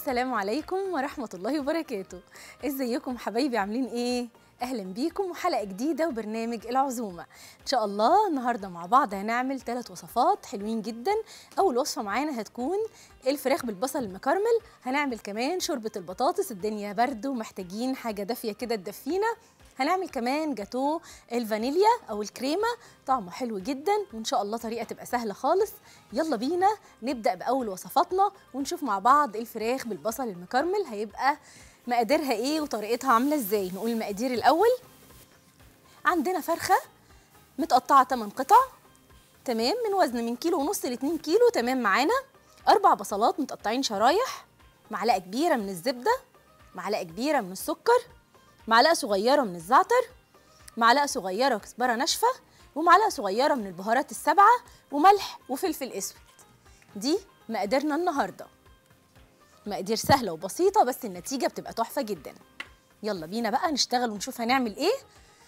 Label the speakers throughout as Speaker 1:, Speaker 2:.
Speaker 1: السلام عليكم ورحمة الله وبركاته ازيكم حبايبي عاملين ايه؟ اهلا بيكم وحلقة جديدة وبرنامج العزومة ان شاء الله النهاردة مع بعض هنعمل ثلاث وصفات حلوين جدا اول وصفة معانا هتكون الفراخ بالبصل المكرمل هنعمل كمان شوربة البطاطس الدنيا برد ومحتاجين حاجة دافية كده تدفينا هنعمل كمان جاتو الفانيليا او الكريمه طعمه حلو جدا وان شاء الله طريقه تبقى سهله خالص يلا بينا نبدا باول وصفاتنا ونشوف مع بعض الفراخ بالبصل المكرمل هيبقى مقاديرها ايه وطريقتها عامله ازاي نقول المقادير الاول عندنا فرخه متقطعه 8 قطع تمام من وزن من كيلو ونص ل 2 كيلو تمام معانا اربع بصلات متقطعين شرايح معلقه كبيره من الزبده معلقه كبيره من السكر معلقه صغيره من الزعتر معلقه صغيره كزبره ناشفه ومعلقه صغيره من البهارات السبعه وملح وفلفل اسود دي مقاديرنا النهارده مقادير سهله وبسيطه بس النتيجه بتبقى تحفه جدا يلا بينا بقى نشتغل ونشوف هنعمل ايه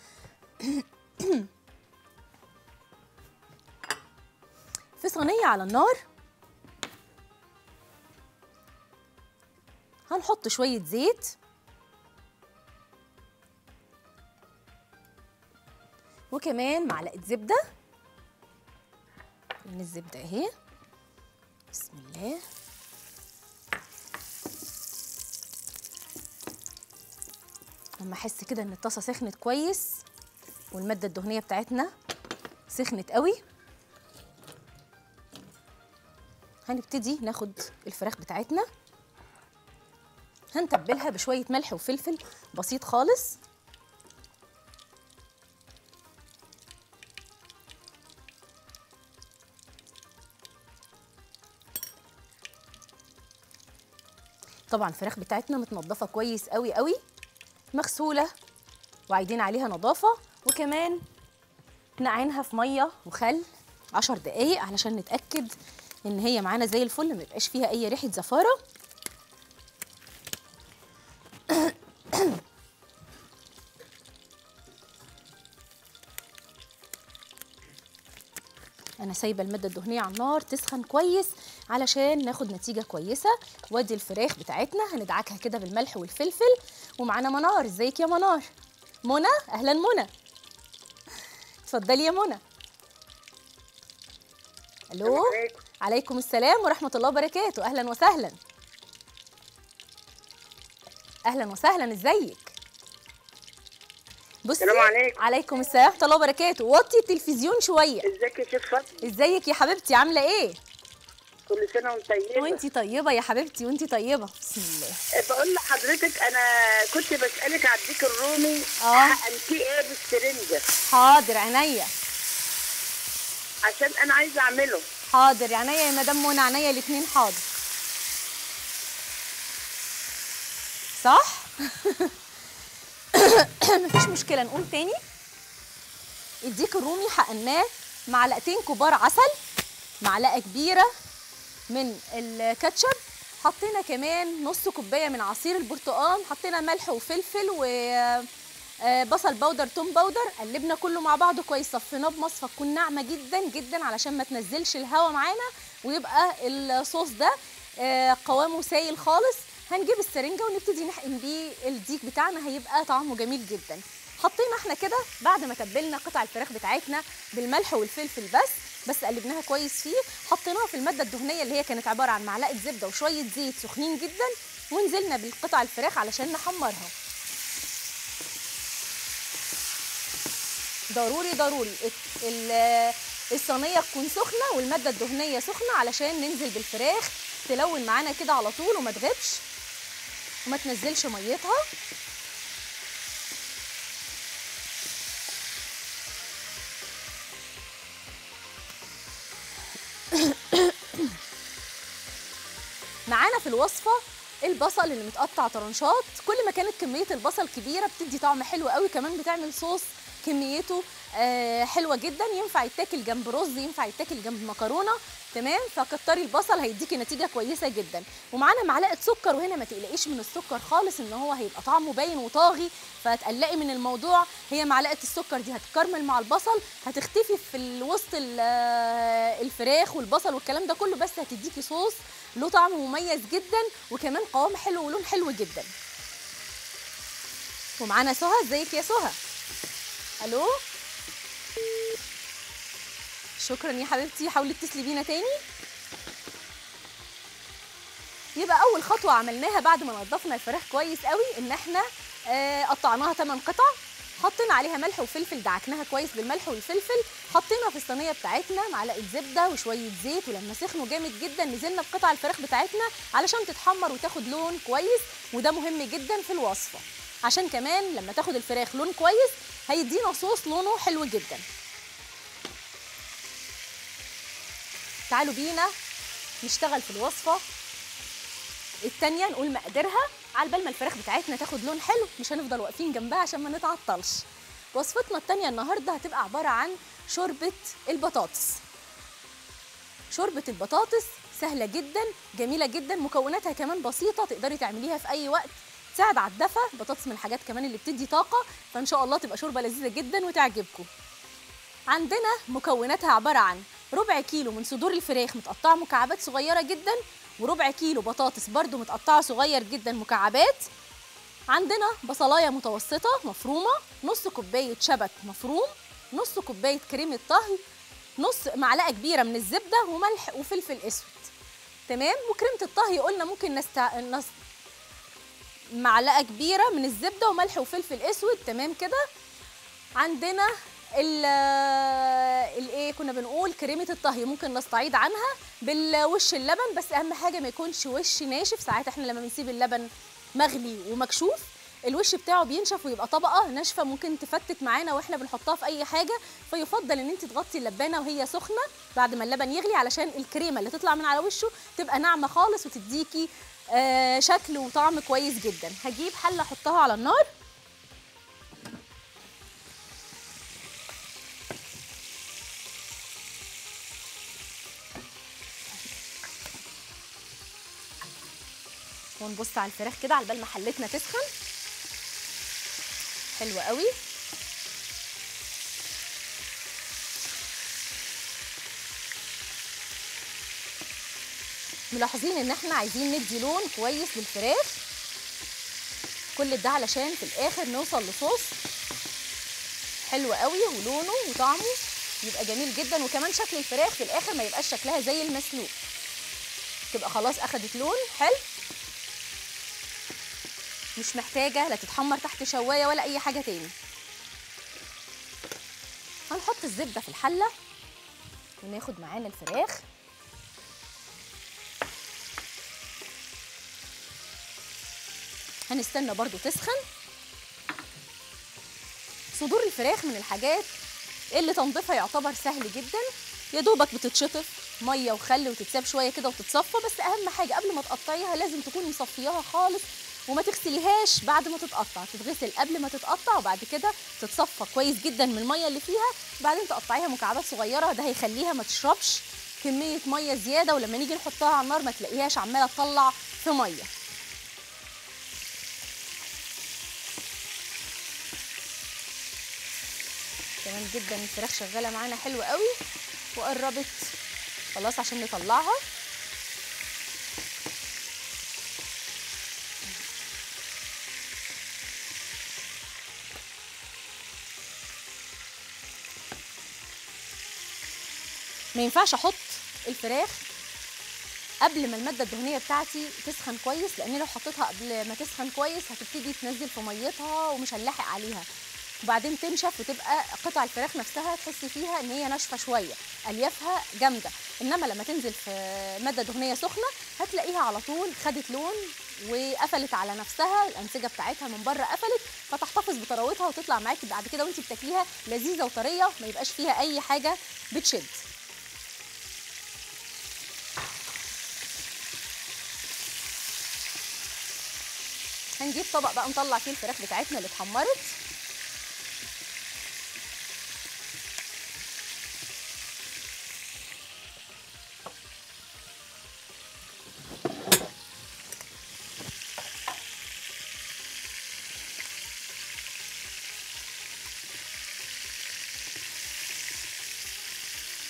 Speaker 1: في صينيه على النار هنحط شويه زيت وكمان معلقه زبده من الزبده اهي بسم الله لما احس كده ان الطاسه سخنت كويس والماده الدهنيه بتاعتنا سخنت قوي هنبتدي ناخد الفراخ بتاعتنا هنتبلها بشويه ملح وفلفل بسيط خالص طبعا الفراخ بتاعتنا متنضفه كويس قوي قوي مغسوله وعايدين عليها نظافه وكمان نعينها في ميه وخل 10 دقايق علشان نتاكد ان هي معانا زي الفل ما يبقاش فيها اي ريحه زفاره انا سايبه الماده الدهنيه على النار تسخن كويس علشان ناخد نتيجه كويسه وادي الفراخ بتاعتنا هندعكها كده بالملح والفلفل ومعانا منار ازيك يا منار منى اهلا منى اتفضلي يا منى الو
Speaker 2: عليكم.
Speaker 1: عليكم السلام ورحمه الله وبركاته اهلا وسهلا اهلا وسهلا ازيك بصي
Speaker 2: السلام عليكم.
Speaker 1: عليكم السلام ورحمه الله وبركاته وطي التلفزيون شويه
Speaker 2: ازيك يا شيخ فاطمه
Speaker 1: ازيك يا حبيبتي عامله ايه
Speaker 2: كل سنه وانت طيبه
Speaker 1: وانتي طيبه يا حبيبتي وانتي طيبه بسم الله
Speaker 2: بقول لحضرتك انا كنت بسالك على الديك الرومي
Speaker 1: اه.
Speaker 2: انت ايه بالسرنجه
Speaker 1: حاضر عينيا
Speaker 2: عشان انا عايزه اعمله
Speaker 1: حاضر عينيا يا مدام منى عينيا الاثنين حاضر صح مفيش مشكله نقول تاني الديك الرومي حقناه معلقتين كبار عسل معلقه كبيره من الكاتشب حطينا كمان نص كوبايه من عصير البرتقال حطينا ملح وفلفل و آه، بصل باودر توم باودر قلبنا كله مع بعضه كويس صفيناه بمصفى تكون ناعمه جدا جدا علشان ما تنزلش الهواء معانا ويبقى الصوص ده آه، قوامه سايل خالص هنجيب السرنجه ونبتدي نحقن بيه الديك بتاعنا هيبقى طعمه جميل جدا حطينا احنا كده بعد ما تبلنا قطع الفراخ بتاعتنا بالملح والفلفل بس بس قلبناها كويس فيه حطيناها في الماده الدهنيه اللي هي كانت عباره عن معلقه زبده وشويه زيت سخنين جدا ونزلنا بالقطع الفراخ علشان نحمرها ضروري ضروري الت- ال- الصينيه تكون سخنه والماده الدهنيه سخنه علشان ننزل بالفراخ تلون معانا كده على طول وما تغيبش وما تنزلش ميتها معانا في الوصفه البصل اللي متقطع طرنشات كل ما كانت كميه البصل كبيره بتدي طعم حلو قوي كمان بتعمل صوص كميته آه حلوه جدا ينفع يتاكل جنب رز ينفع يتاكل جنب مكرونه تمام فكتري البصل هيديكي نتيجه كويسه جدا ومعانا معلقه سكر وهنا ما تقلقيش من السكر خالص ان هو هيبقى طعمه باين وطاغي فتقلقي من الموضوع هي معلقه السكر دي هتكرمل مع البصل هتختفي في وسط ال- آه، الفراخ والبصل والكلام ده كله بس هتديكي صوص له طعم مميز جدا وكمان قوام حلو ولون حلو جدا ومعانا سهى ازيك يا سهى الو شكرا يا حبيبتي حاولي اتصلي بينا تاني يبقى اول خطوه عملناها بعد ما نضفنا الفراخ كويس قوي ان احنا آه قطعناها 8 قطع حطينا عليها ملح وفلفل دعكناها كويس بالملح والفلفل حطينا في الصينيه بتاعتنا معلقه زبده وشويه زيت ولما سخنوا جامد جدا نزلنا بقطع الفراخ بتاعتنا علشان تتحمر وتاخد لون كويس وده مهم جدا في الوصفه عشان كمان لما تاخد الفراخ لون كويس هيدينا صوص لونه حلو جدا تعالوا بينا نشتغل في الوصفه التانية نقول مقاديرها على بال ما الفراخ بتاعتنا تاخد لون حلو مش هنفضل واقفين جنبها عشان ما نتعطلش وصفتنا التانية النهاردة هتبقى عبارة عن شوربة البطاطس شوربة البطاطس سهلة جدا جميلة جدا مكوناتها كمان بسيطة تقدري تعمليها في أي وقت تساعد على الدفى البطاطس من الحاجات كمان اللي بتدي طاقة فإن شاء الله تبقى شوربة لذيذة جدا وتعجبكم عندنا مكوناتها عبارة عن ربع كيلو من صدور الفراخ متقطعة مكعبات صغيرة جدا وربع كيلو بطاطس برضو متقطعة صغير جدا مكعبات عندنا بصلاية متوسطة مفرومة نص كوباية شبت مفروم نص كوباية كريمة طهي نص معلقة كبيرة من الزبدة وملح وفلفل أسود تمام وكريمة الطهي قلنا ممكن نستع... نس... معلقة كبيرة من الزبدة وملح وفلفل أسود تمام كده عندنا ال الايه كنا بنقول كريمه الطهي ممكن نستعيض عنها بالوش اللبن بس اهم حاجه ما يكونش وش ناشف ساعات احنا لما بنسيب اللبن مغلي ومكشوف الوش بتاعه بينشف ويبقى طبقه ناشفه ممكن تفتت معانا واحنا بنحطها في اي حاجه فيفضل ان انت تغطي اللبانه وهي سخنه بعد ما اللبن يغلي علشان الكريمه اللي تطلع من على وشه تبقى ناعمه خالص وتديكي آه شكل وطعم كويس جدا هجيب حله احطها على النار ونبص على الفراخ كده على بال ما حلتنا تسخن حلوه قوي ملاحظين ان احنا عايزين ندي لون كويس للفراخ كل ده علشان في الاخر نوصل لصوص حلو قوي ولونه وطعمه يبقى جميل جدا وكمان شكل الفراخ في الاخر ما يبقاش شكلها زي المسلوق تبقى خلاص اخدت لون حلو مش محتاجة لا تتحمر تحت شواية ولا أي حاجة تاني هنحط الزبدة في الحلة وناخد معانا الفراخ هنستنى برضو تسخن صدور الفراخ من الحاجات اللي تنظيفها يعتبر سهل جدا يا دوبك بتتشطف ميه وخل وتتساب شويه كده وتتصفى بس اهم حاجه قبل ما تقطعيها لازم تكوني مصفياها خالص وما تغسليهاش بعد ما تتقطع تتغسل قبل ما تتقطع وبعد كده تتصفى كويس جدا من الميه اللي فيها بعدين تقطعيها مكعبات صغيره ده هيخليها ما تشربش كميه ميه زياده ولما نيجي نحطها على النار ما تلاقيهاش عماله تطلع في ميه تمام جدا الفراخ شغاله معانا حلو قوي وقربت خلاص عشان نطلعها ما ينفعش احط الفراخ قبل ما الماده الدهنيه بتاعتي تسخن كويس لان لو حطيتها قبل ما تسخن كويس هتبتدي تنزل في ميتها ومش هنلاحق عليها وبعدين تنشف وتبقى قطع الفراخ نفسها تحسي فيها ان هي ناشفه شويه اليافها جامده انما لما تنزل في ماده دهنيه سخنه هتلاقيها على طول خدت لون وقفلت على نفسها الانسجه بتاعتها من بره قفلت فتحتفظ بطراوتها وتطلع معاكي بعد كده وانت بتاكليها لذيذه وطريه ما يبقاش فيها اي حاجه بتشد هنجيب طبق بقى نطلع فيه الفراخ بتاعتنا اللي اتحمرت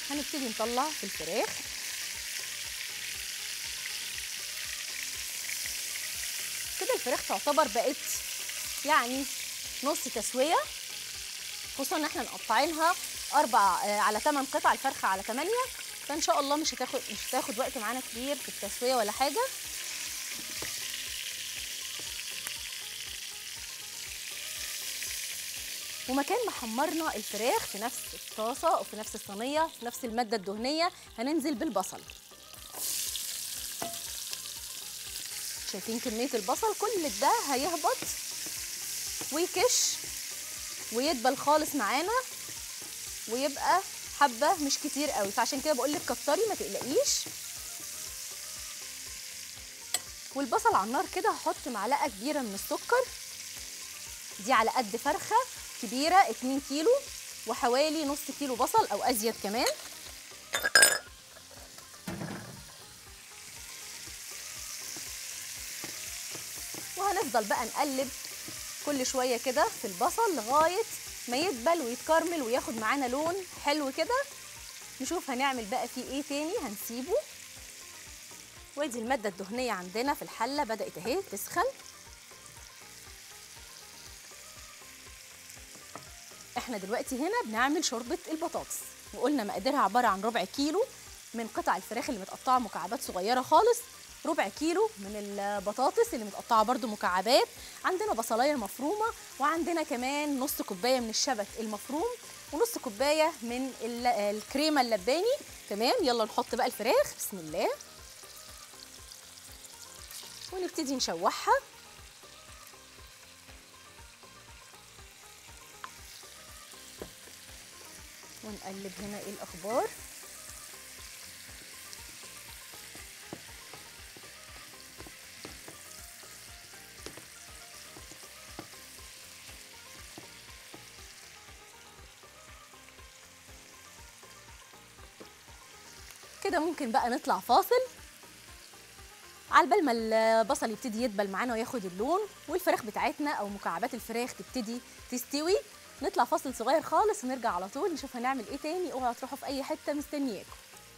Speaker 1: هنبتدي نطلع في الفراخ كده الفراخ تعتبر بقت يعني نص تسويه خصوصا ان احنا مقطعينها اربع آه، على ثمان قطع الفرخه على ثمانيه فان شاء الله مش هتاخد مش هتاخد وقت معانا كبير في التسويه ولا حاجه ومكان ما حمرنا الفراخ في نفس الطاسه او في نفس الصينيه في نفس الماده الدهنيه هننزل بالبصل شايفين كميه البصل كل ده هيهبط ويكش ويدبل خالص معانا ويبقى حبه مش كتير قوي فعشان كده بقول لك كتري ما تقلقيش والبصل على النار كده هحط معلقه كبيره من السكر دي على قد فرخه كبيره 2 كيلو وحوالي نص كيلو بصل او ازيد كمان وهنفضل بقى نقلب كل شويه كده في البصل لغايه ما يدبل ويتكرمل وياخد معانا لون حلو كده نشوف هنعمل بقى فيه ايه تاني هنسيبه وادي الماده الدهنيه عندنا في الحله بدات اهي تسخن احنا دلوقتي هنا بنعمل شوربه البطاطس وقلنا مقاديرها عباره عن ربع كيلو من قطع الفراخ اللي متقطعه مكعبات صغيره خالص ربع كيلو من البطاطس اللي متقطعه برده مكعبات عندنا بصلايه مفرومه وعندنا كمان نص كوبايه من الشبت المفروم ونص كوبايه من ال- الكريمه اللباني تمام يلا نحط بقى الفراخ بسم الله ونبتدي نشوحها ونقلب هنا ايه الاخبار كده ممكن بقى نطلع فاصل على بال ما البصل يبتدي يدبل معانا وياخد اللون والفراخ بتاعتنا او مكعبات الفراخ تبتدي تستوي نطلع فاصل صغير خالص ونرجع على طول نشوف هنعمل ايه تاني اوعوا تروحوا في اي حته مستنياكم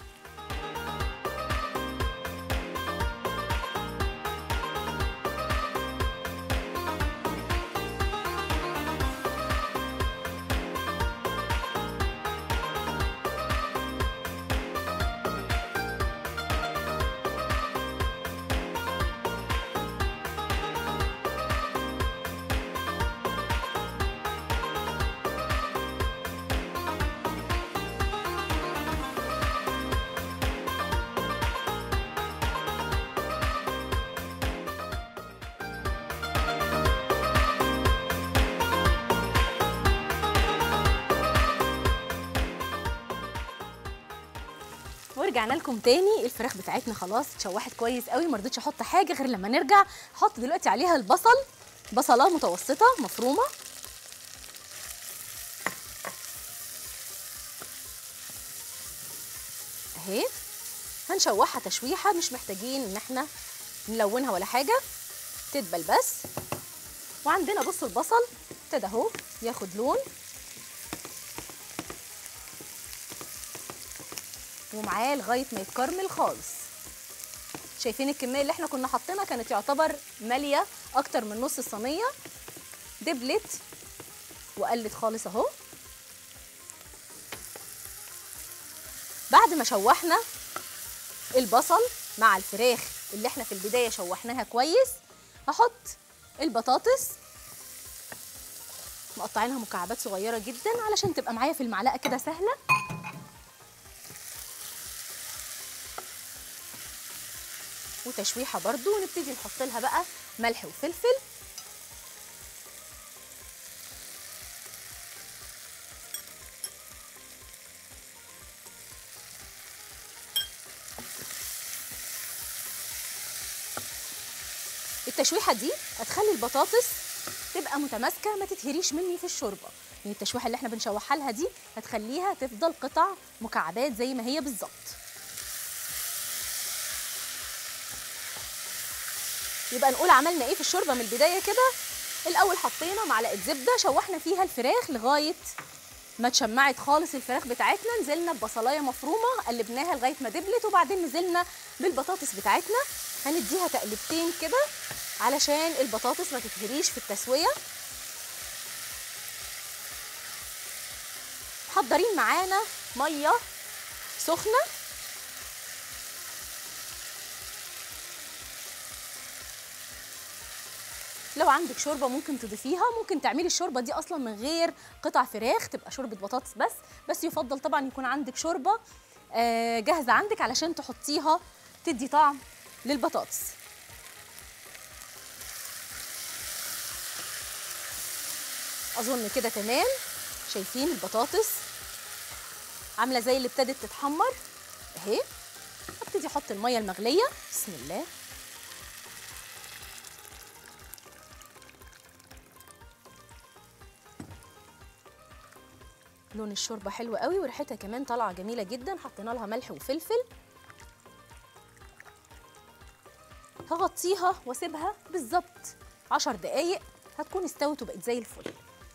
Speaker 1: ورجعنا لكم تاني الفراخ بتاعتنا خلاص اتشوحت كويس قوي ما رضيتش احط حاجه غير لما نرجع احط دلوقتي عليها البصل بصله متوسطه مفرومه اهي هنشوحها تشويحه مش محتاجين ان احنا نلونها ولا حاجه تدبل بس وعندنا بصوا البصل ابتدى اهو ياخد لون ومعاه لغايه ما يتكرمل خالص شايفين الكميه اللي احنا كنا حاطينها كانت يعتبر ماليه اكتر من نص الصينيه دبلت وقلت خالص اهو بعد ما شوحنا البصل مع الفراخ اللي احنا في البدايه شوحناها كويس هحط البطاطس مقطعينها مكعبات صغيره جدا علشان تبقى معايا في المعلقه كده سهله وتشويحه برضو ونبتدي نحط لها بقى ملح وفلفل التشويحه دي هتخلي البطاطس تبقى متماسكه ما تتهريش مني في الشوربه يعني التشويحه اللي احنا بنشوحها لها دي هتخليها تفضل قطع مكعبات زي ما هي بالظبط يبقى نقول عملنا ايه في الشوربه من البدايه كده الاول حطينا معلقه زبده شوحنا فيها الفراخ لغايه ما اتشمعت خالص الفراخ بتاعتنا نزلنا ببصلايه مفرومه قلبناها لغايه ما دبلت وبعدين نزلنا بالبطاطس بتاعتنا هنديها تقلبتين كده علشان البطاطس ما تتهريش في التسويه محضرين معانا ميه سخنه لو عندك شوربه ممكن تضيفيها ممكن تعملي الشوربه دي اصلا من غير قطع فراخ تبقى شوربه بطاطس بس بس يفضل طبعا يكون عندك شوربه آه، جاهزه عندك علشان تحطيها تدي طعم للبطاطس اظن كده تمام شايفين البطاطس عامله زي اللي ابتدت تتحمر اهي ابتدي احط الميه المغليه بسم الله لون الشوربه حلو قوي وريحتها كمان طالعه جميله جدا حطينا لها ملح وفلفل هغطيها واسيبها بالظبط عشر دقايق هتكون استوت وبقت زي الفل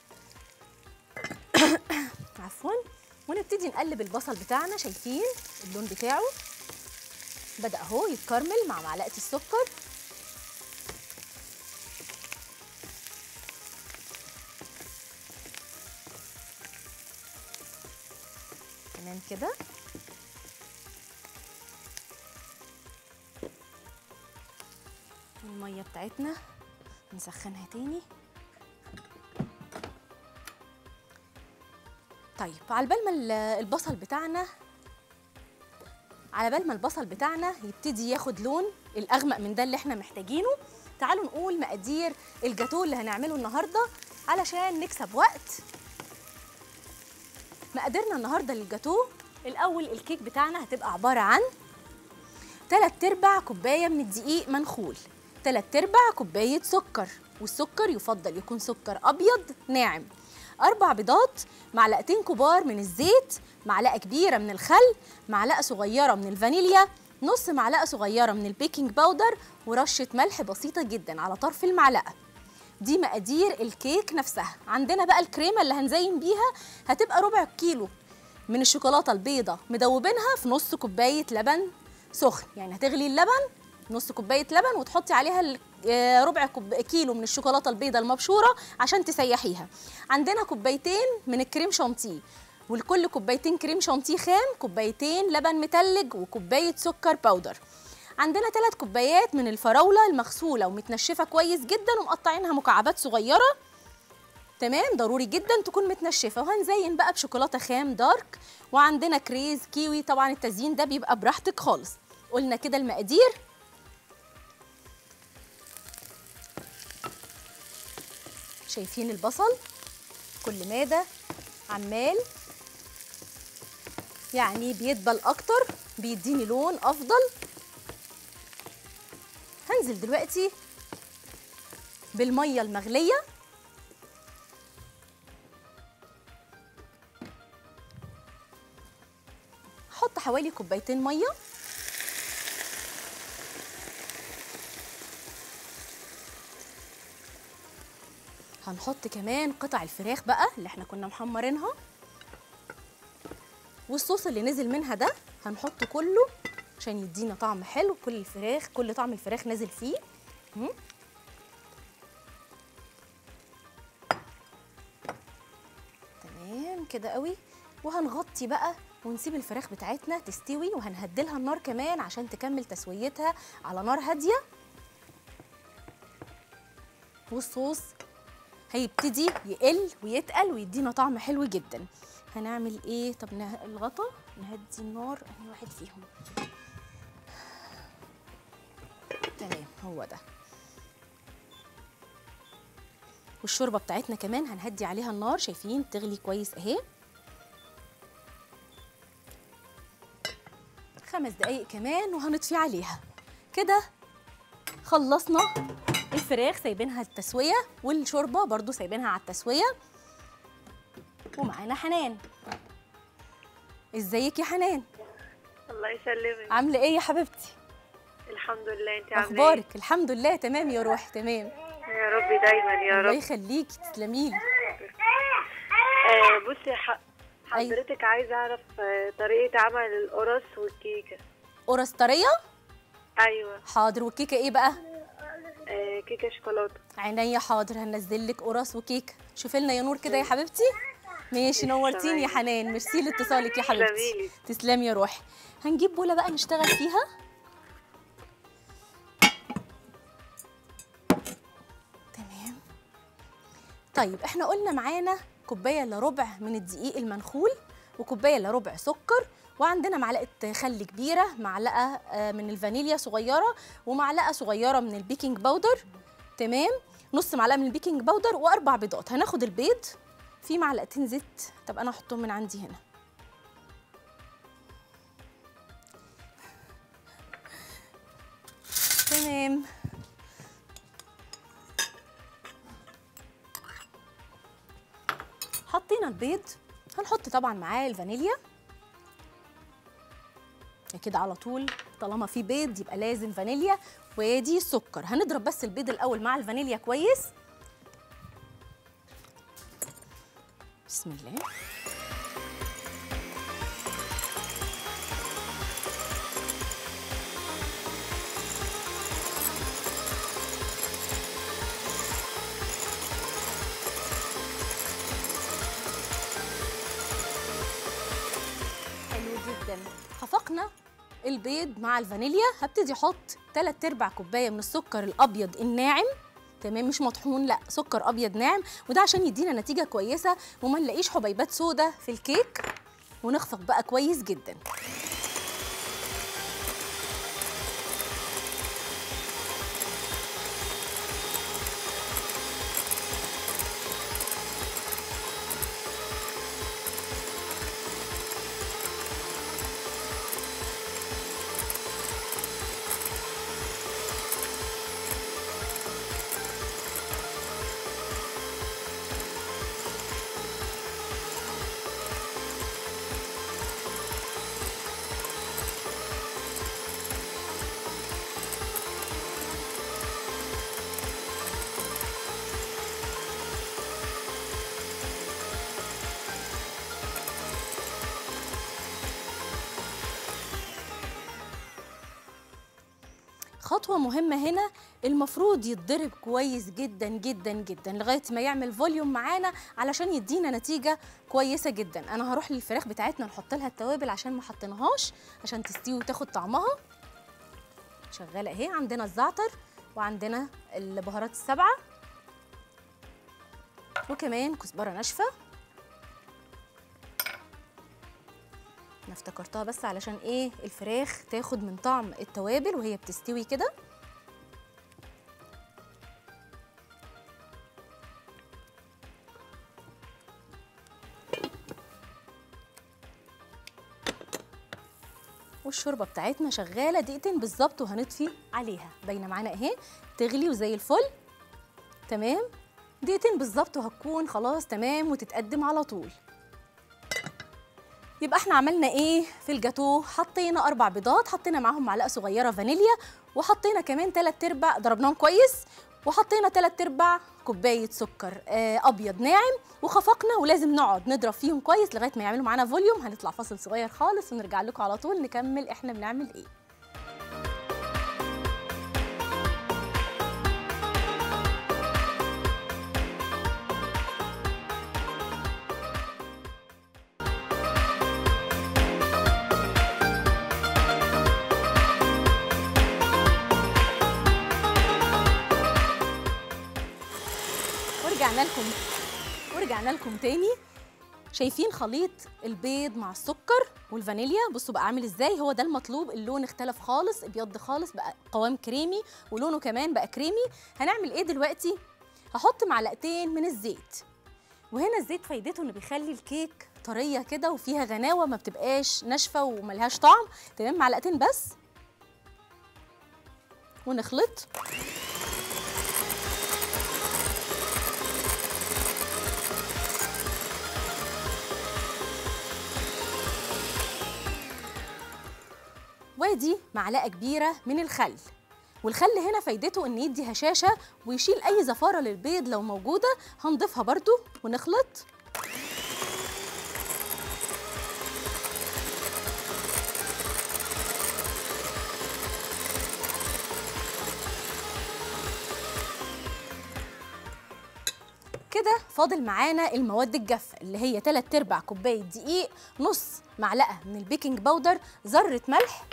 Speaker 1: عفوا ونبتدي نقلب البصل بتاعنا شايفين اللون بتاعه بدأ اهو يتكرمل مع معلقة السكر تمام كده المية بتاعتنا نسخنها تاني طيب على بال ما ال- البصل بتاعنا على بال ما البصل بتاعنا يبتدي ياخد لون الاغمق من ده اللي احنا محتاجينه تعالوا نقول مقادير الجاتوه اللي هنعمله النهارده علشان نكسب وقت مقاديرنا النهارده للجاتوه الاول الكيك بتاعنا هتبقى عباره عن 3 ارباع كوبايه من الدقيق منخول 3 ارباع كوبايه سكر والسكر يفضل يكون سكر ابيض ناعم اربع بيضات معلقتين كبار من الزيت معلقه كبيره من الخل معلقه صغيره من الفانيليا نص معلقه صغيره من البيكنج باودر ورشه ملح بسيطه جدا على طرف المعلقه دي مقادير الكيك نفسها عندنا بقى الكريمه اللي هنزين بيها هتبقى ربع كيلو من الشوكولاته البيضه مدوبينها في نص كوبايه لبن سخن يعني هتغلي اللبن نص كوبايه لبن وتحطي عليها ال- آه، ربع كوب كيلو من الشوكولاته البيضه المبشوره عشان تسيحيها عندنا كوبايتين من الكريم شانتيه ولكل كوبايتين كريم شانتيه خام كوبايتين لبن متلج وكوبايه سكر باودر عندنا ثلاث كوبايات من الفراوله المغسوله ومتنشفه كويس جدا ومقطعينها مكعبات صغيره تمام ضروري جدا تكون متنشفه وهنزين بقى بشوكولاته خام دارك وعندنا كريز كيوي طبعا التزيين ده بيبقى براحتك خالص قلنا كده المقادير شايفين البصل كل مادة عمال يعني بيدبل اكتر بيديني لون افضل هنزل دلوقتي بالميه المغليه هحط حوالي كوبايتين ميه هنحط كمان قطع الفراخ بقى اللي احنا كنا محمرينها والصوص اللي نزل منها ده هنحطه كله عشان يدينا طعم حلو كل الفراخ كل طعم الفراخ نازل فيه مم. تمام كده قوي وهنغطي بقى ونسيب الفراخ بتاعتنا تستوي وهنهدلها النار كمان عشان تكمل تسويتها على نار هاديه والصوص هيبتدي يقل ويتقل ويدينا طعم حلو جدا هنعمل ايه طب نه... الغطا نهدي النار انهي واحد فيهم تمام هو ده والشوربه بتاعتنا كمان هنهدي عليها النار شايفين تغلي كويس اهي خمس دقايق كمان وهنطفي عليها كده خلصنا الفراخ سايبينها التسويه والشوربه برضو سايبينها على التسويه ومعانا حنان ازيك يا حنان
Speaker 2: الله يسلمك
Speaker 1: عامله ايه يا حبيبتي
Speaker 2: الحمد لله انت عامله
Speaker 1: اخبارك الحمد لله تمام يا روح تمام
Speaker 2: ايه يا رب دايما يا
Speaker 1: الله
Speaker 2: رب
Speaker 1: يخليكي تسلمي لي
Speaker 2: آه بصي ح... حضرتك عايزه اعرف آه، طريقه عمل القرص والكيكه
Speaker 1: قرص طريه
Speaker 2: ايوه
Speaker 1: حاضر والكيكه ايه بقى
Speaker 2: آه، كيكه شوكولاته
Speaker 1: عينيا حاضر هنزل لك قرص وكيكه شوفي لنا يا نور كده يا حبيبتي ماشي نورتيني يا
Speaker 2: تمام.
Speaker 1: حنان ميرسي لاتصالك يا حبيبتي
Speaker 2: تسلميلي.
Speaker 1: تسلمي يا روحي هنجيب بوله بقى نشتغل فيها تمام طيب احنا قلنا معانا كوبايه الا ربع من الدقيق المنخول وكوبايه الا ربع سكر وعندنا معلقه خل كبيره معلقه آه، من الفانيليا صغيره ومعلقه صغيره من البيكنج باودر تمام نص معلقه من البيكنج باودر واربع بيضات هناخد البيض في معلقتين زيت طب انا احطهم من عندي هنا تمام حطينا البيض هنحط طبعا معاه الفانيليا كده على طول طالما في بيض يبقى لازم فانيليا ودي السكر هنضرب بس البيض الاول مع الفانيليا كويس بسم الله حلو جدا خفقنا البيض مع الفانيليا هبتدي احط 3 ارباع كوبايه من السكر الابيض الناعم تمام مش مطحون لا سكر ابيض ناعم وده عشان يدينا نتيجه كويسه وما نلاقيش حبيبات سودا في الكيك ونخفق بقى كويس جدا خطوة مهمة هنا المفروض يتضرب كويس جدا جدا جدا لغاية ما يعمل فوليوم معانا علشان يدينا نتيجة كويسة جدا أنا هروح للفراخ بتاعتنا نحط لها التوابل عشان ما حطيناهاش عشان تستوي وتاخد طعمها شغالة اهي عندنا الزعتر وعندنا البهارات السبعة وكمان كزبرة ناشفة انا افتكرتها بس علشان ايه الفراخ تاخد من طعم التوابل وهي بتستوي كده والشوربه بتاعتنا شغاله دقيقتين بالظبط وهنطفي عليها باينه معانا اهي تغلي وزي الفل تمام دقيقتين بالظبط وهتكون خلاص تمام وتتقدم على طول يبقى احنا عملنا ايه في الجاتو حطينا اربع بيضات حطينا معاهم معلقه صغيره فانيليا وحطينا كمان تلات ارباع ضربناهم كويس وحطينا تلات ارباع كوبايه سكر آه ابيض ناعم وخفقنا ولازم نقعد نضرب فيهم كويس لغايه ما يعملوا معانا فوليوم هنطلع فاصل صغير خالص ونرجع لكم على طول نكمل احنا بنعمل ايه ورجعنا لكم ورجعنا لكم تاني شايفين خليط البيض مع السكر والفانيليا بصوا بقى عامل ازاي هو ده المطلوب اللون اختلف خالص ابيض خالص بقى قوام كريمي ولونه كمان بقى كريمي هنعمل ايه دلوقتي هحط معلقتين من الزيت وهنا الزيت فايدته انه بيخلي الكيك طريه كده وفيها غناوه ما بتبقاش ناشفه وملهاش طعم تمام معلقتين بس ونخلط وادي معلقه كبيره من الخل والخل هنا فايدته ان يدي هشاشه ويشيل اي زفاره للبيض لو موجوده هنضيفها برضو ونخلط كده فاضل معانا المواد الجافه اللي هي 3 ارباع كوبايه دقيق نص معلقه من البيكنج باودر ذره ملح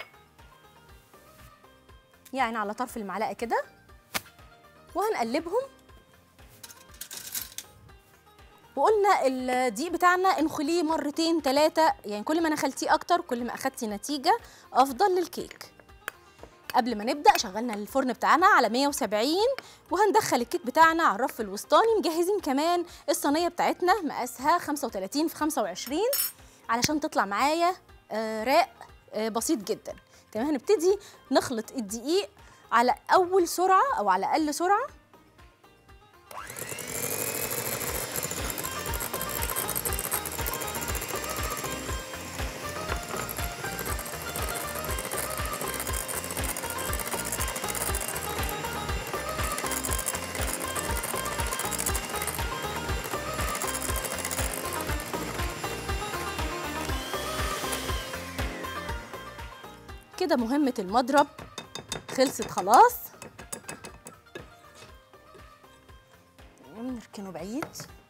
Speaker 1: يعني على طرف المعلقه كده وهنقلبهم وقلنا الدقيق بتاعنا انخليه مرتين ثلاثة يعني كل ما نخلتيه أكتر كل ما أخدتي نتيجة أفضل للكيك قبل ما نبدأ شغلنا الفرن بتاعنا على 170 وهندخل الكيك بتاعنا على الرف الوسطاني مجهزين كمان الصينية بتاعتنا مقاسها 35 في 25 علشان تطلع معايا آه، راق آه، بسيط جدا تمام هنبتدي نخلط الدقيق على أول سرعة أو على أقل سرعة كده مهمة المضرب خلصت خلاص نركنه بعيد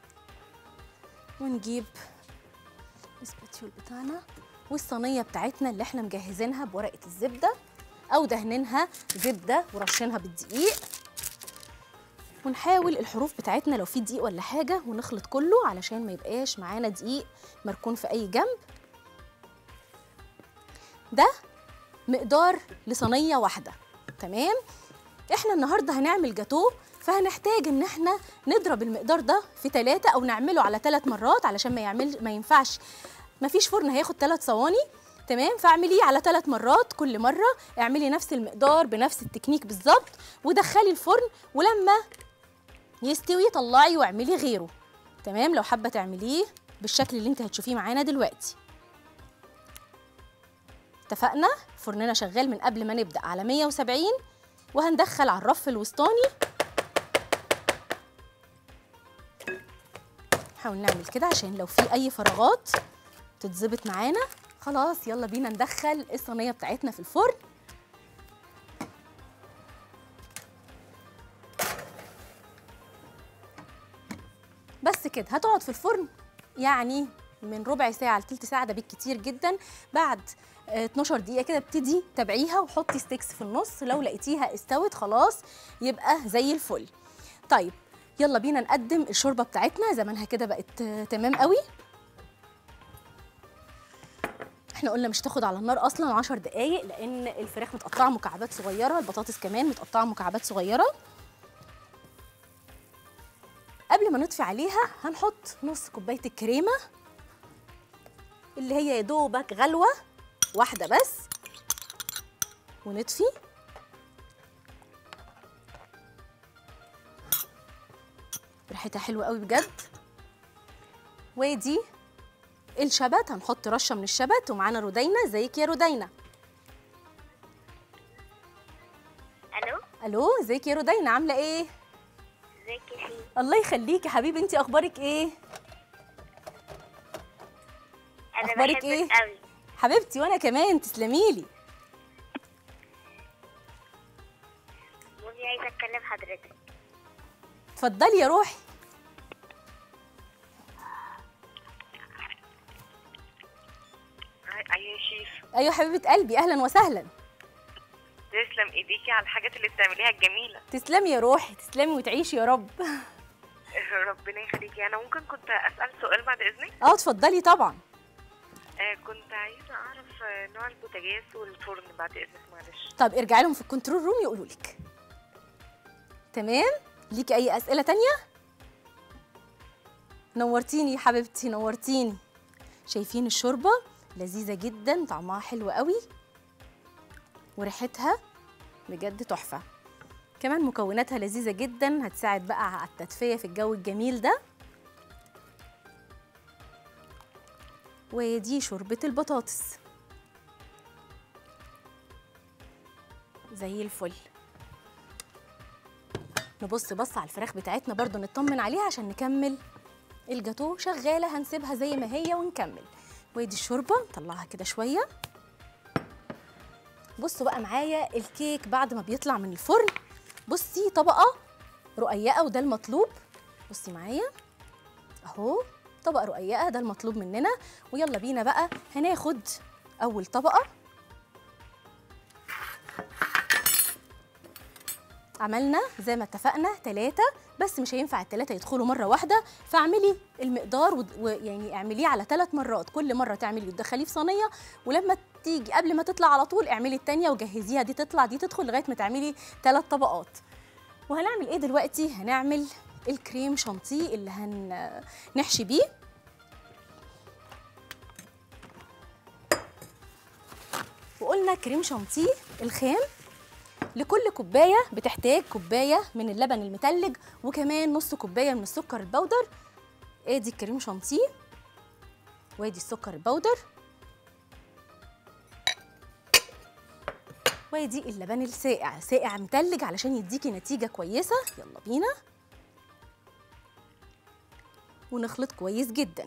Speaker 1: ونجيب السباتيول بتاعنا والصينية بتاعتنا اللي احنا مجهزينها بورقة الزبدة أو دهنينها زبدة ورشينها بالدقيق ونحاول الحروف بتاعتنا لو في دقيق ولا حاجة ونخلط كله علشان ما يبقاش معانا دقيق مركون في أي جنب ده مقدار لصينيه واحده تمام احنا النهارده هنعمل جاتوه فهنحتاج ان احنا نضرب المقدار ده في ثلاثة او نعمله على ثلاث مرات علشان ما يعمل ما ينفعش ما فيش فرن هياخد ثلاث صواني تمام فاعمليه على ثلاث مرات كل مره اعملي نفس المقدار بنفس التكنيك بالظبط ودخلي الفرن ولما يستوي طلعي واعملي غيره تمام لو حابه تعمليه بالشكل اللي انت هتشوفيه معانا دلوقتي اتفقنا فرننا شغال من قبل ما نبدا على 170 وهندخل على الرف الوسطاني نحاول نعمل كده عشان لو في اي فراغات تتظبط معانا خلاص يلا بينا ندخل الصينيه بتاعتنا في الفرن بس كده هتقعد في الفرن يعني من ربع ساعه لتلت ساعه ده بالكتير جدا بعد آه، 12 دقيقه كده ابتدي تابعيها وحطي ستيكس في النص لو لقيتيها استوت خلاص يبقى زي الفل طيب يلا بينا نقدم الشوربه بتاعتنا زمانها كده بقت آه، تمام قوي احنا قلنا مش تاخد على النار اصلا 10 دقايق لان الفراخ متقطعه مكعبات صغيره البطاطس كمان متقطعه مكعبات صغيره قبل ما نطفي عليها هنحط نص كوبايه الكريمه اللي هي يا دوبك غلوه واحده بس ونطفي ريحتها حلوه قوي بجد ودي الشبت هنحط رشه من الشبت ومعانا رودينا ازيك يا رودينا
Speaker 2: الو
Speaker 1: الو ازيك يا رودينا عامله ايه
Speaker 2: ازيك يا شيخ
Speaker 1: الله يخليكي يا حبيبي انت اخبارك ايه
Speaker 2: انا
Speaker 1: أخبارك
Speaker 2: بحبك
Speaker 1: إيه؟
Speaker 2: قوي
Speaker 1: حبيبتي وانا كمان تسلميلي
Speaker 2: مامي عايزه اتكلم حضرتك
Speaker 1: اتفضلي يا روحي
Speaker 3: ايوه يا شيف
Speaker 1: ايوه حبيبه قلبي اهلا وسهلا
Speaker 3: تسلم ايديكي على الحاجات اللي بتعمليها الجميله
Speaker 1: تسلمي يا روحي تسلمي وتعيشي يا رب
Speaker 3: ربنا يخليكي انا ممكن كنت اسال سؤال بعد اذنك
Speaker 1: اه اتفضلي طبعا
Speaker 3: آه كنت عايزه اعرف آه، نوع البوتاجاز والفرن بعد اذنك معلش
Speaker 1: طب ارجعي لهم في الكنترول روم يقولوا لك تمام ليكي اي اسئله تانية نورتيني يا حبيبتي نورتيني شايفين الشوربه لذيذه جدا طعمها حلو قوي وريحتها بجد تحفه كمان مكوناتها لذيذه جدا هتساعد بقى على التدفئه في الجو الجميل ده ودي شوربه البطاطس زي الفل نبص بص على الفراخ بتاعتنا برضو نطمن عليها عشان نكمل الجاتوه شغاله هنسيبها زي ما هي ونكمل وادي الشوربه نطلعها كده شويه بصوا بقى معايا الكيك بعد ما بيطلع من الفرن بصي طبقه رقيقه وده المطلوب بصي معايا اهو طبقه رقيقه ده المطلوب مننا ويلا بينا بقى هناخد اول طبقه عملنا زي ما اتفقنا ثلاثة بس مش هينفع الثلاثة يدخلوا مرة واحدة فاعملي المقدار ود- ويعني اعمليه على ثلاث مرات كل مرة تعملي وتدخليه في صينية ولما تيجي قبل ما تطلع على طول اعملي التانية وجهزيها دي تطلع دي تدخل لغاية ما تعملي ثلاث طبقات وهنعمل ايه دلوقتي هنعمل الكريم شانتيه اللي هنحشي بيه وقلنا كريم شانتيه الخام لكل كوبايه بتحتاج كوبايه من اللبن المتلج وكمان نص كوبايه من السكر البودر ادي الكريم شانتيه وادي السكر البودر وادي اللبن الساقع ساقع متلج علشان يديكي نتيجه كويسه يلا بينا ونخلط كويس جدا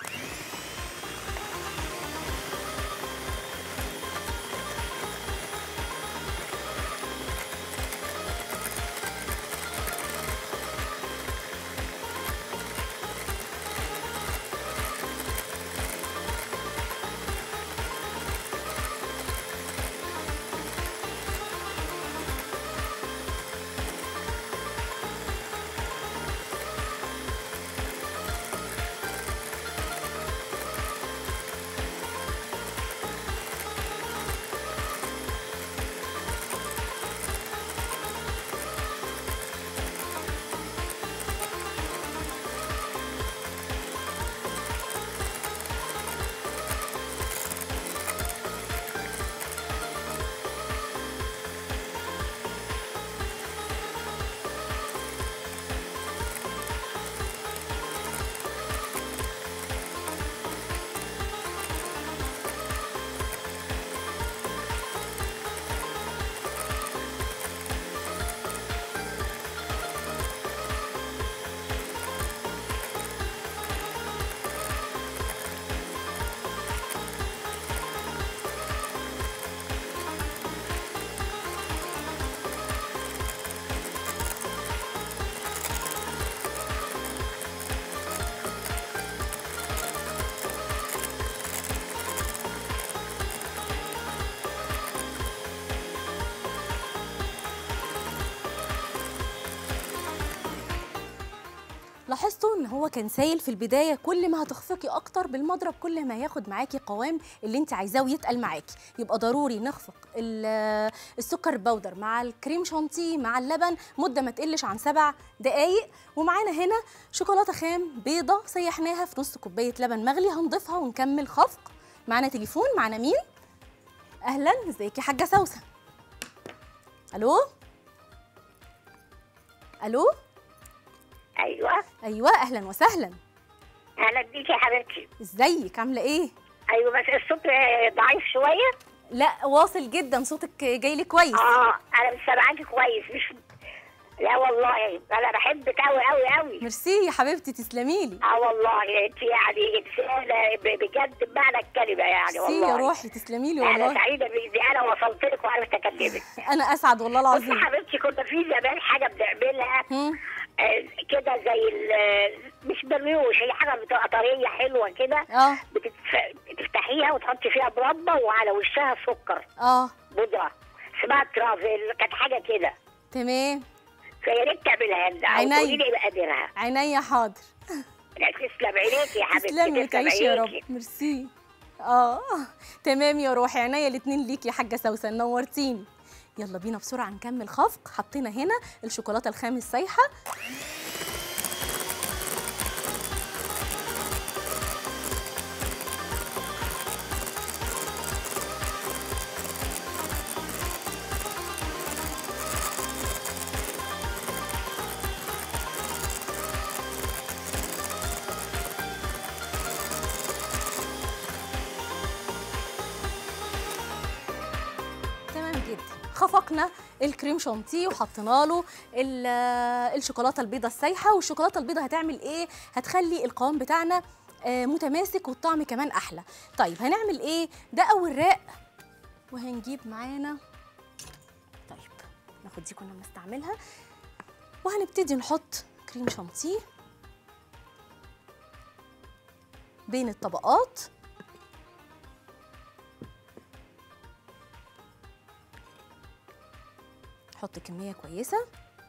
Speaker 1: لاحظتوا ان هو كان سايل في البدايه كل ما هتخفقي اكتر بالمضرب كل ما هياخد معاكي قوام اللي انت عايزاه ويتقل معاكي يبقى ضروري نخفق ال- السكر البودر مع الكريم شانتيه مع اللبن مده ما تقلش عن سبع دقايق ومعانا هنا شوكولاته خام بيضه سيحناها في نص كوبايه لبن مغلي هنضيفها ونكمل خفق معانا تليفون معانا مين اهلا ازيك يا حاجه سوسن الو الو
Speaker 2: ايوه
Speaker 1: ايوه اهلا وسهلا
Speaker 2: اهلا بيكي يا حبيبتي
Speaker 1: ازيك عامله ايه
Speaker 2: ايوه بس الصوت آه، ضعيف شويه
Speaker 1: لا واصل جدا صوتك جاي لي كويس
Speaker 2: اه انا مش سامعاكي كويس مش لا والله انا بحبك قوي قوي قوي
Speaker 1: ميرسي يا حبيبتي تسلمي لي
Speaker 2: اه والله انت يعني انسانه ب- بجد بمعنى الكلمه يعني
Speaker 1: ميرسي
Speaker 2: والله
Speaker 1: يا روحي تسلمي لي
Speaker 2: انا
Speaker 1: والله
Speaker 2: سعيده بإني انا وصلت لك وعرفت اكلمك
Speaker 1: انا اسعد والله
Speaker 2: بصي
Speaker 1: العظيم
Speaker 2: حبيبتي كنا في زمان حاجه بنعملها
Speaker 1: هم؟
Speaker 2: آه، كده زي ال- مش بريوش هي حاجه بتبقى طريه حلوه كده
Speaker 1: اه
Speaker 2: بتتف- بتفتحيها وتحطي فيها مربى وعلى وشها سكر
Speaker 1: اه
Speaker 2: بودره اسمها ترافل كانت حاجه كده
Speaker 1: تمام
Speaker 2: فيا ريت تعملها لنا او
Speaker 1: عينيا.
Speaker 2: تقولي لي مقاديرها
Speaker 1: عينيا حاضر
Speaker 2: لا تسلم عينيكي يا حبيبتي
Speaker 1: تسلمي وتعيشي يا رب
Speaker 2: عينيكي.
Speaker 1: ميرسي اه تمام يا روحي عينيا الاتنين ليكي يا حاجه سوسن نورتيني يلا بينا بسرعه نكمل خفق حطينا هنا الشوكولاته الخام السايحه تمام جدا خفقنا الكريم شانتيه وحطينا له ال- الشوكولاته البيضاء السايحه والشوكولاته البيضاء هتعمل ايه هتخلي القوام بتاعنا آه، متماسك والطعم كمان احلى طيب هنعمل ايه ده اول راق وهنجيب معانا طيب ناخد دي كنا بنستعملها وهنبتدي نحط كريم شانتيه بين الطبقات حط كميه كويسه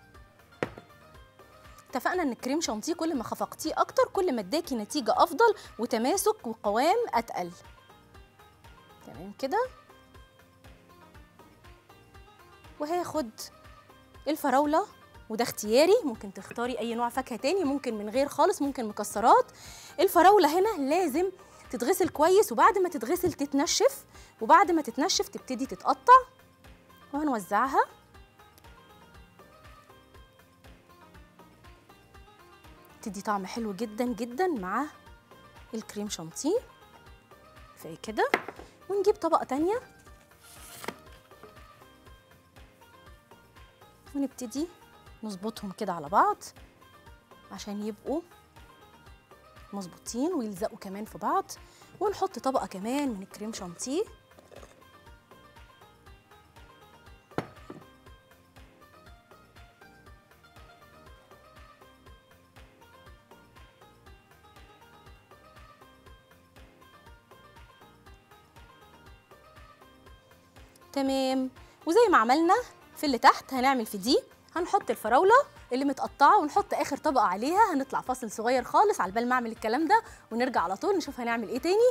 Speaker 1: اتفقنا ان الكريم شانتيه كل ما خفقتيه اكتر كل ما اداكي نتيجه افضل وتماسك وقوام اتقل تمام كده وهاخد الفراوله وده اختياري ممكن تختاري اي نوع فاكهه تاني ممكن من غير خالص ممكن مكسرات الفراوله هنا لازم تتغسل كويس وبعد ما تتغسل تتنشف وبعد ما تتنشف تبتدي تتقطع وهنوزعها تدي طعم حلو جدا جدا مع الكريم شانتيه زي كده ونجيب طبقة تانية ونبتدي نظبطهم كده على بعض عشان يبقوا مظبوطين ويلزقوا كمان في بعض ونحط طبقة كمان من الكريم شانتيه تمام وزي ما عملنا في اللي تحت هنعمل في دي هنحط الفراوله اللي متقطعه ونحط اخر طبقه عليها هنطلع فاصل صغير خالص على بال ما اعمل الكلام ده ونرجع على طول نشوف هنعمل ايه تاني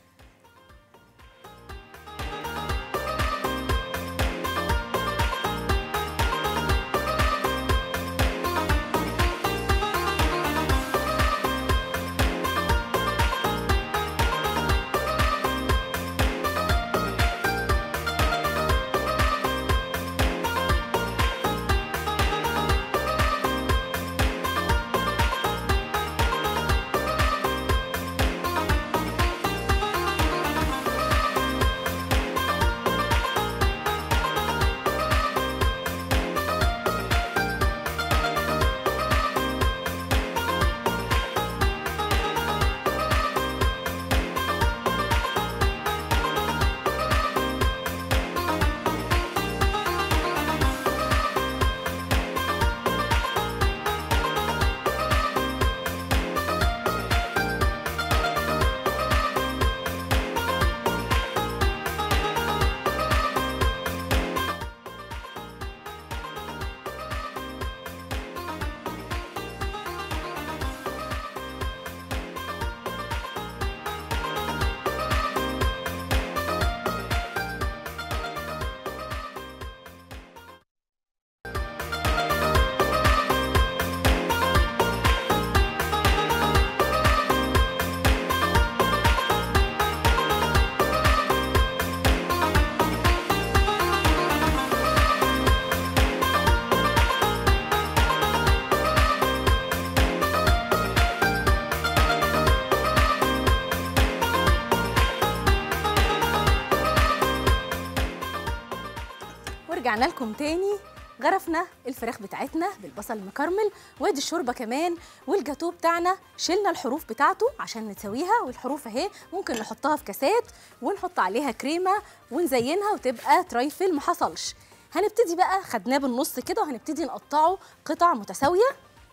Speaker 1: ورجعنا لكم تاني غرفنا الفراخ بتاعتنا بالبصل المكرمل وادي الشوربه كمان والجاتو بتاعنا شلنا الحروف بتاعته عشان نسويها والحروف اهي ممكن نحطها في كاسات ونحط عليها كريمه ونزينها وتبقى ترايفل ما حصلش هنبتدي بقى خدناه بالنص كده وهنبتدي نقطعه قطع متساويه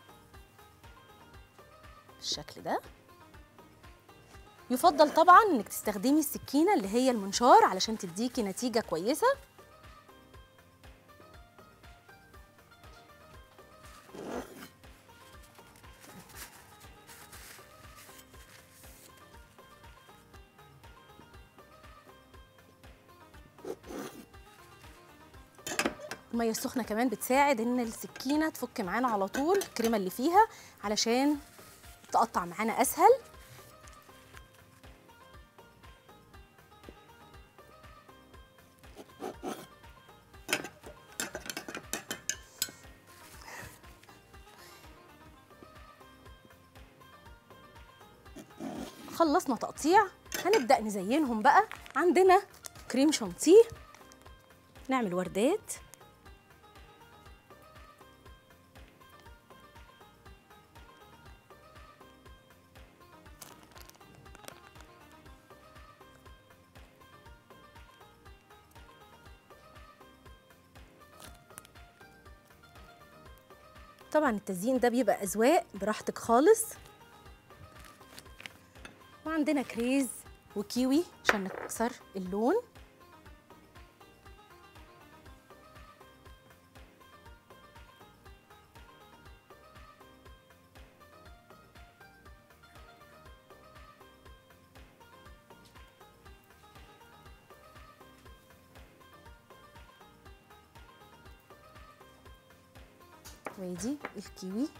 Speaker 1: بالشكل ده يفضل طبعا انك تستخدمي السكينه اللي هي المنشار علشان تديكي نتيجه كويسه الميه السخنه كمان بتساعد ان السكينه تفك معانا على طول الكريمه اللي فيها علشان تقطع معانا اسهل خلصنا تقطيع هنبدا نزينهم بقى عندنا كريم شانتيه نعمل وردات طبعا التزيين ده بيبقى اذواق براحتك خالص وعندنا كريز وكيوي عشان نكسر اللون وادي الكيوي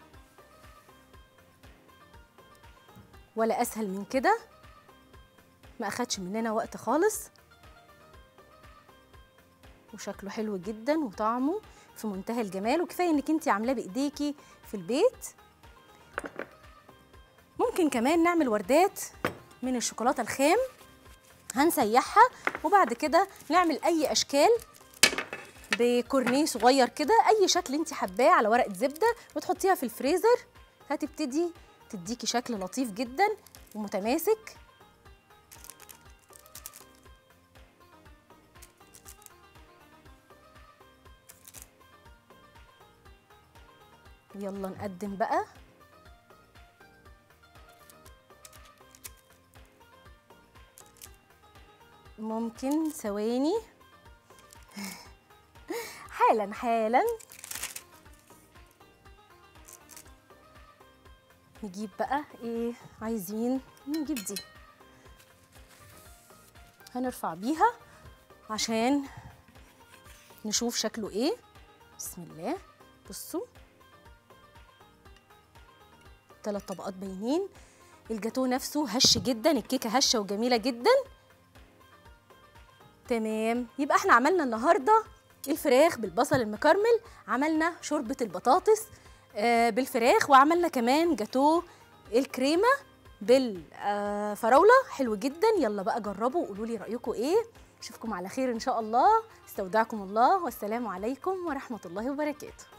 Speaker 1: ولا اسهل من كده ما اخدش مننا وقت خالص وشكله حلو جدا وطعمه في منتهى الجمال وكفايه انك انت عاملاه بايديكي في البيت ممكن كمان نعمل وردات من الشوكولاته الخام هنسيحها وبعد كده نعمل اي اشكال بكورنيه صغير كده اي شكل انت حباه على ورقه زبده وتحطيها في الفريزر هتبتدي تديكي شكل لطيف جدا ومتماسك يلا نقدم بقى ممكن ثواني حالا حالا نجيب بقى ايه عايزين نجيب دي هنرفع بيها عشان نشوف شكله ايه بسم الله بصوا ثلاث طبقات باينين الجاتو نفسه هش جدا الكيكه هشه وجميله جدا تمام يبقى احنا عملنا النهارده الفراخ بالبصل المكرمل عملنا شوربه البطاطس آه بالفراخ وعملنا كمان جاتو الكريمه بالفراوله حلو جدا يلا بقى جربوا وقولوا لي رايكم ايه اشوفكم على خير ان شاء الله استودعكم الله والسلام عليكم ورحمه الله وبركاته